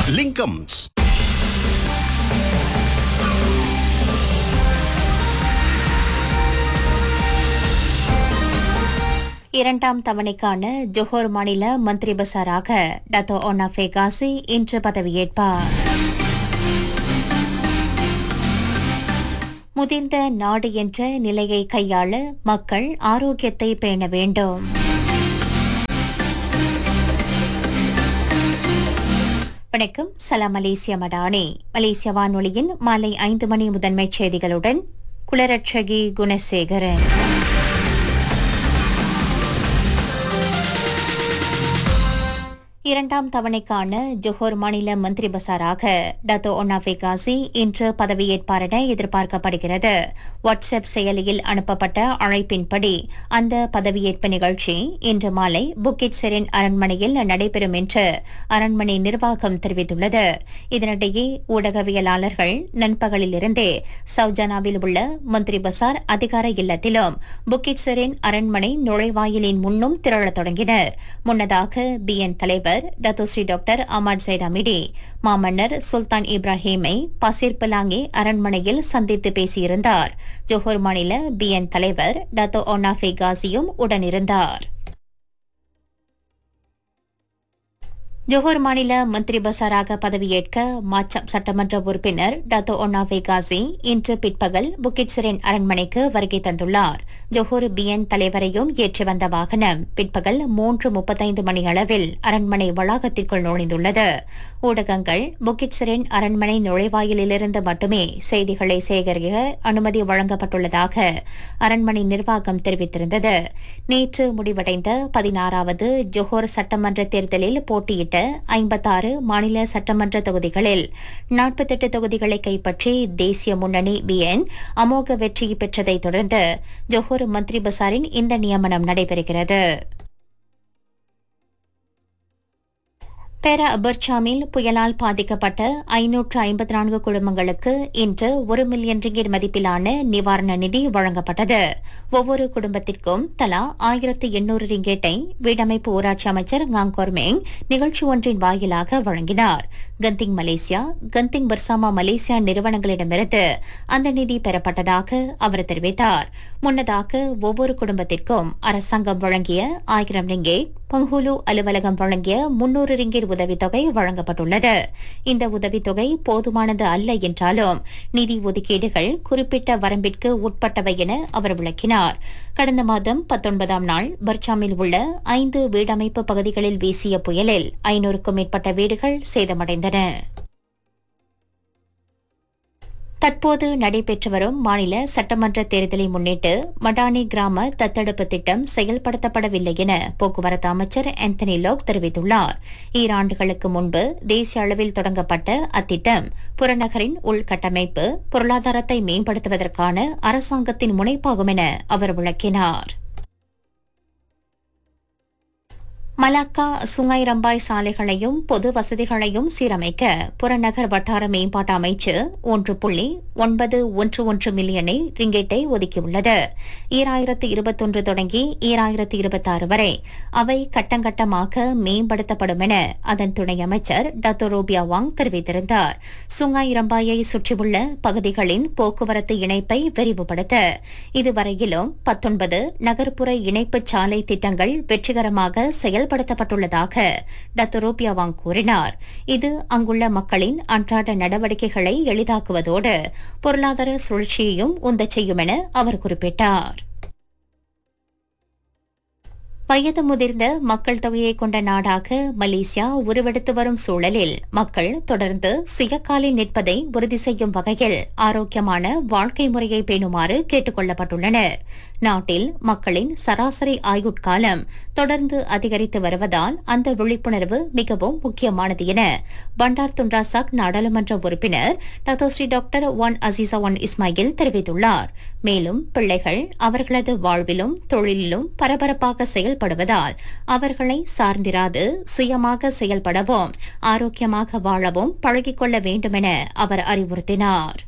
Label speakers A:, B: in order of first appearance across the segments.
A: லிங்கம்ஸ்
B: இரண்டாம் தவணைக்கான ஜொஹோர் மாநில மந்திரி பசாராக டத்தோ ஒன்னா ஃபேகாசி இன்று பதவியேற்பார் முதிர்ந்த நாடு என்ற நிலையை கையாள மக்கள் ஆரோக்கியத்தை பேண வேண்டும் வணக்கம் சலாம் மலேசிய மடானி மலேசிய வானொலியின் மாலை ஐந்து மணி முதன்மைச் செய்திகளுடன் குலரட்சகி குணசேகரன் இரண்டாம் தவணைக்கான ஜொஹோர் மாநில மந்திரி பசாராக டத்தோ ஒன்னாஃபே காசி இன்று பதவியேற்பார் என எதிர்பார்க்கப்படுகிறது வாட்ஸ்அப் செயலியில் அனுப்பப்பட்ட அழைப்பின்படி அந்த பதவியேற்பு நிகழ்ச்சி இன்று மாலை புக்கிட் செரின் அரண்மனையில் நடைபெறும் என்று அரண்மனை நிர்வாகம் தெரிவித்துள்ளது இதனிடையே ஊடகவியலாளர்கள் நண்பகலிலிருந்தே சௌஜானாவில் உள்ள மந்திரி பசார் அதிகார இல்லத்திலும் புக்கிட் செரின் அரண்மனை நுழைவாயிலின் முன்னும் திரளத் தொடங்கினர் முன்னதாக பிஎன் தலைவர் டத்தோஸ்ரீ டாக்டர் அமாட் சைடாமிடி மாமன்னர் சுல்தான் இப்ராஹிமை பசீர் பலாங்கி அரண்மனையில் சந்தித்து பேசியிருந்தார் ஜோஹர் மாநில பிஎன் தலைவர் டத்தோ ஒனாஃபே காசியும் உடனிருந்தார் ஜோஹர் மாநில மந்திரி பசாராக பதவியேற்க மாச்சம் சட்டமன்ற உறுப்பினர் டத்தோ ஒன்னாவே காசி இன்று பிற்பகல் புக்கிட் சிரேன் அரண்மனைக்கு வருகை தந்துள்ளார் ஜோஹர் பிஎன் தலைவரையும் ஏற்றி வந்த வாகனம் பிற்பகல் மூன்று முப்பத்தைந்து மணி அளவில் அரண்மனை வளாகத்திற்குள் நுழைந்துள்ளது ஊடகங்கள் புக்கிட் சிரேன் அரண்மனை நுழைவாயிலிருந்து மட்டுமே செய்திகளை சேகரிக்க அனுமதி வழங்கப்பட்டுள்ளதாக அரண்மனை நிர்வாகம் தெரிவித்திருந்தது நேற்று முடிவடைந்த பதினாறாவது ஜோஹர் சட்டமன்ற தேர்தலில் போட்டியிட்ட ஐம்பத்தாறு மாநில சட்டமன்ற தொகுதிகளில் நாற்பத்தெட்டு தொகுதிகளை கைப்பற்றி தேசிய முன்னணி பிஎன் அமோக வெற்றி பெற்றதைத் தொடர்ந்து ஜோஹர் மந்திரி பசாரின் இந்த நியமனம் நடைபெறுகிறது பேரா அபர்சாமில் புயலால் பாதிக்கப்பட்ட ஐநூற்று ஐம்பத்தி நான்கு குடும்பங்களுக்கு இன்று ஒரு மில்லியன் ரிங்கிட் மதிப்பிலான நிவாரண நிதி வழங்கப்பட்டது ஒவ்வொரு குடும்பத்திற்கும் தலா ஆயிரத்து எண்ணூறு ரிங்கேட்டை வீடமைப்பு ஊராட்சி அமைச்சர் காங்கோர்மேங் நிகழ்ச்சி ஒன்றின் வாயிலாக வழங்கினார் கந்திங் மலேசியா கந்திங் பர்சாமா மலேசியா நிறுவனங்களிடமிருந்து அந்த நிதி பெறப்பட்டதாக அவர் தெரிவித்தார் முன்னதாக ஒவ்வொரு குடும்பத்திற்கும் அரசாங்கம் வழங்கிய ஆயிரம் ரிங்கேட் பங்குலு அலுவலகம் வழங்கிய முன்னூறு ரிங்கிட் உதவித்தொகை வழங்கப்பட்டுள்ளது இந்த உதவித்தொகை போதுமானது அல்ல என்றாலும் நிதி ஒதுக்கீடுகள் குறிப்பிட்ட வரம்பிற்கு உட்பட்டவை என அவர் விளக்கினார் கடந்த மாதம் பத்தொன்பதாம் நாள் பர்ச்சாமில் உள்ள ஐந்து வீடமைப்பு பகுதிகளில் வீசிய புயலில் ஐநூறுக்கும் மேற்பட்ட வீடுகள் சேதமடைந்தன தற்போது நடைபெற்று வரும் மாநில சட்டமன்ற தேர்தலை முன்னிட்டு மடானி கிராம தத்தெடுப்பு திட்டம் செயல்படுத்தப்படவில்லை என போக்குவரத்து அமைச்சர் ஆந்தனி லோக் தெரிவித்துள்ளார் ஈராண்டுகளுக்கு முன்பு தேசிய அளவில் தொடங்கப்பட்ட அத்திட்டம் புறநகரின் உள்கட்டமைப்பு பொருளாதாரத்தை மேம்படுத்துவதற்கான அரசாங்கத்தின் முனைப்பாகும் என அவர் விளக்கினார் மலாக்கா சுங்கை ரம்பாய் சாலைகளையும் பொது வசதிகளையும் சீரமைக்க புறநகர் வட்டார மேம்பாட்டு அமைச்சு ஒன்று புள்ளி ஒன்பது ஒன்று ஒன்று மில்லியனை ரிங்கெட்டை ஒதுக்கியுள்ளது ஈராயிரத்து இருபத்தொன்று தொடங்கி ஈராயிரத்து இருபத்தாறு வரை அவை கட்டங்கட்டமாக மேம்படுத்தப்படும் என அதன் துணை அமைச்சர் டத்தோரோபியா வாங் தெரிவித்திருந்தார் சுங்காய் ரம்பாயை சுற்றியுள்ள பகுதிகளின் போக்குவரத்து இணைப்பை விரிவுபடுத்த இதுவரையிலும் பத்தொன்பது நகர்ப்புற இணைப்புச் சாலை திட்டங்கள் வெற்றிகரமாக செயல் செயல்படுத்தப்பட்டுள்ளதாக டத்தரோபியா வாங் கூறினார் இது அங்குள்ள மக்களின் அன்றாட நடவடிக்கைகளை எளிதாக்குவதோடு பொருளாதார சுழற்சியையும் உந்தச் செய்யும் என அவர் குறிப்பிட்டார் வயது முதிர்ந்த மக்கள் தொகையை கொண்ட நாடாக மலேசியா உருவெடுத்து வரும் சூழலில் மக்கள் தொடர்ந்து சுயக்காலில் நிற்பதை உறுதி செய்யும் வகையில் ஆரோக்கியமான வாழ்க்கை முறையை பேணுமாறு கேட்டுக் கொள்ளப்பட்டுள்ளனர் நாட்டில் மக்களின் சராசரி ஆயுட்காலம் தொடர்ந்து அதிகரித்து வருவதால் அந்த விழிப்புணர்வு மிகவும் முக்கியமானது என பண்டார் துண்டாசாக் நாடாளுமன்ற உறுப்பினர் Datuk Seri doctor Wan Azizah Wan Ismail தெரிவித்துள்ளார் மேலும் பிள்ளைகள் அவர்களது வாழ்விலும் தொழிலிலும் பரபரப்பாக செயல்படுவதால் அவர்களை சார்ந்திராது சுயமாக செயல்படவும் ஆரோக்கியமாக வாழவும் பழகிக்கொள்ள வேண்டும் என அவர் அறிவுறுத்தினார்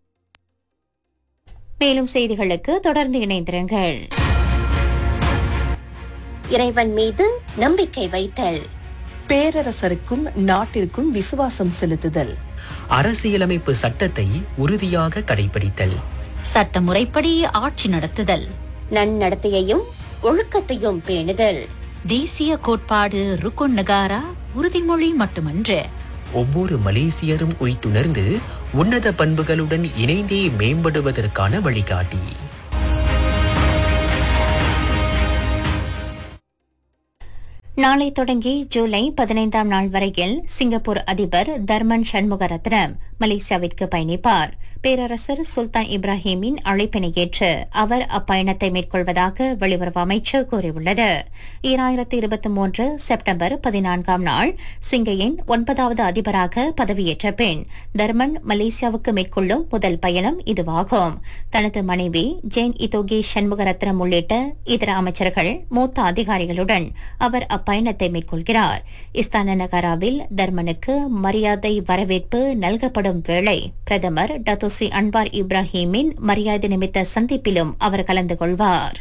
B: மேலும் செய்திகளுக்கு தொடர்ந்து இணைந்திருங்கள்
C: இறைவன் மீது நம்பிக்கை வைத்தல்
A: பேரரசருக்கும் நாட்டிற்கும் விசுவாசம் செலுத்துதல்
C: அரசியலமைப்பு சட்டத்தை உறுதியாக கடைபிடித்தல்
D: சட்டமுறைப்படி ஆட்சி நடத்துதல்
B: நன்னடத்தையையும் ஒழுக்கத்தையும் பேணுதல்
D: தேசிய கோட்பாடு ருக்குன் நகாரா உறுதிமொழி மட்டுமன்று
C: ஒவ்வொரு மலேசியரும் உய்த்துணர்ந்து உன்னத பண்புகளுடன் இணைந்தே மேம்படுவதற்கான வழிகாட்டி
B: நாளை தொடங்கி ஜூலை பதினைந்தாம் நாள் வரையில் சிங்கப்பூர் அதிபர் தர்மன் சண்முகரத்னம் மலேசியாவிற்கு பயணிப்பார் பேரரசர் சுல்தான் இப்ராஹிமின் அழைப்பினை ஏற்று அவர் அப்பயணத்தை மேற்கொள்வதாக வெளியுறவு அமைச்சர் கூறியுள்ளது ஈராயிரத்தி இருபத்தி மூன்று செப்டம்பர் பதினான்காம் நாள் சிங்கையின் ஒன்பதாவது அதிபராக பதவியேற்ற பின் தர்மன் மலேசியாவுக்கு மேற்கொள்ளும் முதல் பயணம் இதுவாகும் தனது மனைவி ஜெயின் இதோகி சண்முகரத்னம் உள்ளிட்ட இதர அமைச்சர்கள் மூத்த அதிகாரிகளுடன் அவர் அப்பயணத்தை மேற்கொள்கிறார் இஸ்தான நகராவில் தர்மனுக்கு மரியாதை வரவேற்பு நல்கப்படும் வேளை பிரதமர் டத்தோசி அன்வார் இப்ராஹிமின் மரியாதை நிமித்த சந்திப்பிலும் அவர் கலந்து கொள்வார்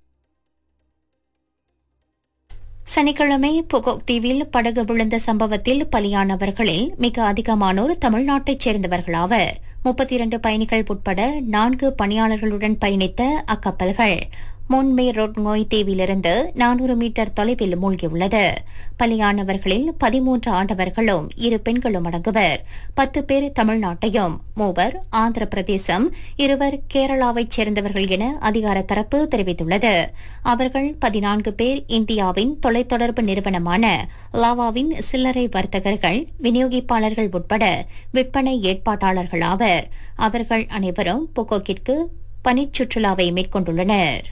B: சனிக்கிழமை புகோக் தீவில் படகு விழுந்த சம்பவத்தில் பலியானவர்களில் மிக அதிகமானோர் தமிழ்நாட்டைச் சேர்ந்தவர்களாவர் முப்பத்தி இரண்டு பயணிகள் உட்பட நான்கு பணியாளர்களுடன் பயணித்த அக்கப்பல்கள் முன்மே ரோட்ங்கோய் தீவிலிருந்து நானூறு மீட்டர் தொலைவில் மூழ்கியுள்ளது பலியானவர்களில் பதிமூன்று ஆண்டவர்களும் இரு பெண்களும் அடங்குவர் பத்து பேர் தமிழ்நாட்டையும் மூவர் ஆந்திர பிரதேசம் இருவர் கேரளாவைச் சேர்ந்தவர்கள் என அதிகார தரப்பு தெரிவித்துள்ளது அவர்கள் பதினான்கு பேர் இந்தியாவின் தொலைத்தொடர்பு நிறுவனமான லாவாவின் சில்லறை வர்த்தகர்கள் விநியோகிப்பாளர்கள் உட்பட விற்பனை ஏற்பாட்டாளர்கள் ஆவர் அவர்கள் அனைவரும் புகோக்கிற்கு பனிச்சுற்றுலாவை மேற்கொண்டுள்ளனர்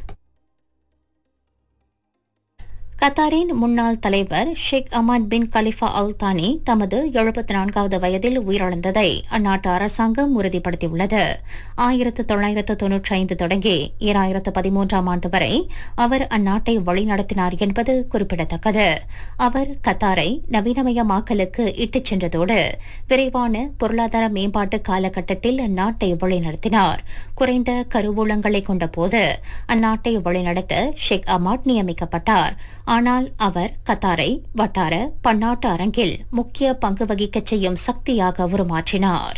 B: கத்தாரின் முன்னாள் தலைவர் ஷேக் அமான் பின் கலிஃபா அல் தானி தமது எழுபத்தி நான்காவது வயதில் உயிரிழந்ததை அந்நாட்டு அரசாங்கம் உறுதிப்படுத்தியுள்ளது ஆயிரத்து தொள்ளாயிரத்து தொன்னூற்றி ஐந்து தொடங்கி ஈராயிரத்து பதிமூன்றாம் ஆண்டு வரை அவர் அந்நாட்டை வழிநடத்தினார் என்பது குறிப்பிடத்தக்கது அவர் கத்தாரை நவீனமயமாக்கலுக்கு இட்டுச் சென்றதோடு விரைவான பொருளாதார மேம்பாட்டு காலகட்டத்தில் அந்நாட்டை வழிநடத்தினார் குறைந்த கருவூலங்களை கொண்டபோது அந்நாட்டை வழிநடத்த ஷேக் அமாட் நியமிக்கப்பட்டார் ஆனால் அவர் கத்தாரை வட்டார பன்னாட்டு அரங்கில் முக்கிய பங்கு வகிக்கச் செய்யும் சக்தியாக உருமாற்றினார்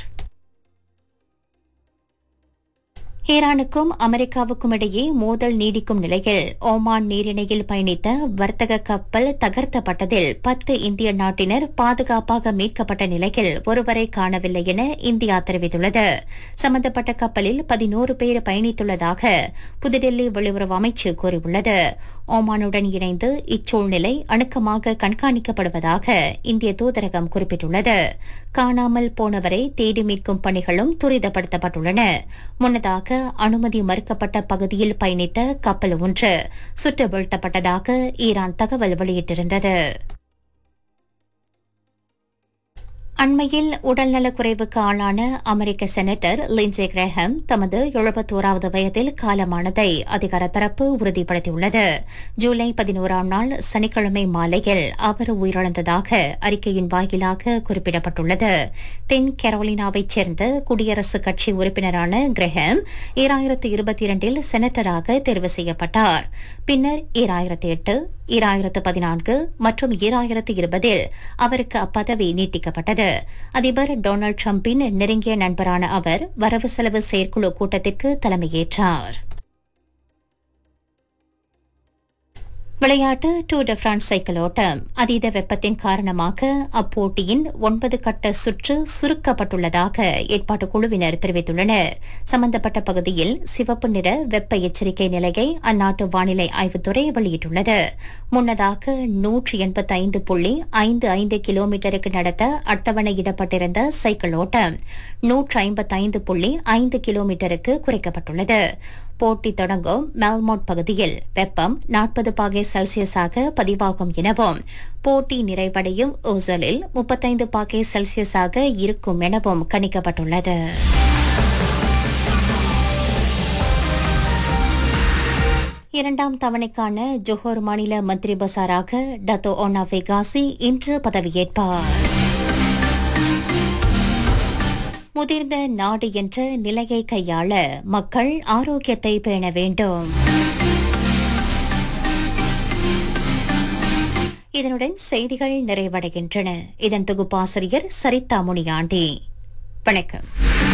B: ஈரானுக்கும் அமெரிக்காவுக்கும் இடையே மோதல் நீடிக்கும் நிலையில் ஓமான் நீரிணையில் பயணித்த வர்த்தக கப்பல் தகர்த்தப்பட்டதில் பத்து இந்திய நாட்டினர் பாதுகாப்பாக மீட்கப்பட்ட நிலையில் ஒருவரை காணவில்லை என இந்தியா தெரிவித்துள்ளது சம்பந்தப்பட்ட கப்பலில் பதினோரு பேர் பயணித்துள்ளதாக புதுடெல்லி வெளியுறவு அமைச்சு கூறியுள்ளது ஓமானுடன் இணைந்து இச்சூழ்நிலை அணுக்கமாக கண்காணிக்கப்படுவதாக இந்திய தூதரகம் குறிப்பிட்டுள்ளது காணாமல் போனவரை தேடி மீட்கும் பணிகளும் துரிதப்படுத்தப்பட்டுள்ளன முன்னதாக அனுமதி மறுக்கப்பட்ட பகுதியில் பயணித்த கப்பல் ஒன்று சுட்டு வீழ்த்தப்பட்டதாக ஈரான் தகவல் வெளியிட்டிருந்தது அண்மையில் உடல்நலக்குறைவுக்கு ஆளான அமெரிக்க செனட்டர் லின்சே கிரஹம் தமது எழுபத்தோராவது வயதில் காலமானதை அதிகார தரப்பு உறுதிப்படுத்தியுள்ளது ஜூலை பதினோராம் நாள் சனிக்கிழமை மாலையில் அவர் உயிரிழந்ததாக அறிக்கையின் வாயிலாக குறிப்பிடப்பட்டுள்ளது தென் கரோலினாவைச் சேர்ந்த குடியரசுக் கட்சி உறுப்பினரான கிரஹம் ஈராயிரத்து இருபத்தி இரண்டில் செனட்டராக தேர்வு செய்யப்பட்டார் பின்னர் ஈராயிரத்து எட்டு ஈராயிரத்து பதினான்கு மற்றும் ஈராயிரத்து இருபதில் அவருக்கு அப்பதவி நீட்டிக்கப்பட்டது அதிபர் டொனால்டு டிரம்பின் நெருங்கிய நண்பரான அவர் வரவு செலவு செயற்குழு கூட்டத்திற்கு தலைமையேற்றார் விளையாட்டு டூர் ட பிரான்ஸ் சைக்கிள் ஓட்டம் அதீத வெப்பத்தின் காரணமாக அப்போட்டியின் ஒன்பது கட்ட சுற்று சுருக்கப்பட்டுள்ளதாக ஏற்பாட்டு குழுவினர் தெரிவித்துள்ளனர் சம்பந்தப்பட்ட பகுதியில் சிவப்பு நிற வெப்ப எச்சரிக்கை நிலையை அந்நாட்டு வானிலை ஆய்வுத்துறை வெளியிட்டுள்ளது முன்னதாக நூற்றி எண்பத்தி ஐந்து புள்ளி ஐந்து ஐந்து கிலோமீட்டருக்கு நடத்த அட்டவணையிடப்பட்டிருந்த சைக்கிள் ஓட்டம் நூற்று ஐம்பத்தைந்து புள்ளி ஐந்து கிலோமீட்டருக்கு குறைக்கப்பட்டுள்ளது போட்டி தொடங்கும் மெல்மோட் பகுதியில் வெப்பம் நாற்பது பாகை செல்சியஸாக பதிவாகும் எனவும் போட்டி நிறைவடையும் ஓசலில் முப்பத்தைந்து பாகை செல்சியஸாக இருக்கும் எனவும் கணிக்கப்பட்டுள்ளது இரண்டாம் தவணைக்கான ஜொஹோர் மாநில மந்திரி பசாராக டத்தோ ஒனா வெகாசி இன்று பதவியேற்பார் முதிர்ந்த நாடு என்ற நிலையை கையாள மக்கள் ஆரோக்கியத்தை பேண வேண்டும் இதனுடன் செய்திகள் நிறைவடைகின்றன இதன் தொகுப்பாசிரியர் சரிதா முனியாண்டி வணக்கம்